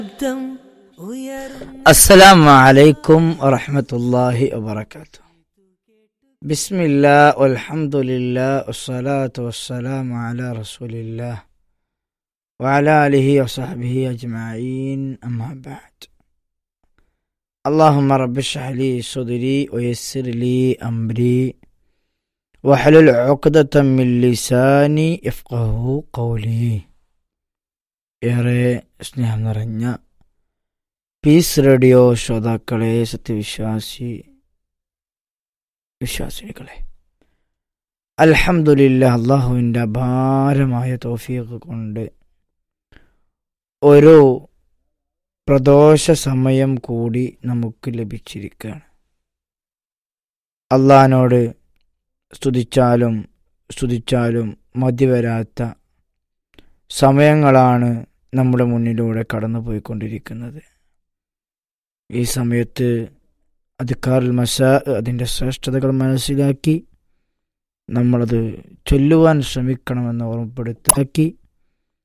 السلام عليكم ورحمة الله وبركاته بسم الله والحمد لله والصلاة والسلام على رسول الله وعلى آله وصحبه أجمعين أما بعد اللهم رب اشرح لي صدري ويسر لي أمري واحلل عقدة من لساني يفقه قولي ഏറെ സ്നേഹം നിറഞ്ഞ പീസ് റേഡിയോ ശ്രോതാക്കളെ സത്യവിശ്വാസി വിശ്വാസികളെ അൽഹംദുലില്ല അള്ളാഹുവിൻ്റെ അപാരമായ തോഫീഖ് കൊണ്ട് ഒരു പ്രദോഷ സമയം കൂടി നമുക്ക് ലഭിച്ചിരിക്കുകയാണ് അള്ളഹാനോട് സ്തുതിച്ചാലും സ്തുതിച്ചാലും മതി വരാത്ത സമയങ്ങളാണ് നമ്മുടെ മുന്നിലൂടെ കടന്നു പോയിക്കൊണ്ടിരിക്കുന്നത് ഈ സമയത്ത് അധികാറിൽ മസ അതിൻ്റെ ശ്രേഷ്ഠതകൾ മനസ്സിലാക്കി നമ്മളത് ചൊല്ലുവാൻ ശ്രമിക്കണമെന്ന് ഓർമ്മപ്പെടുത്താക്കി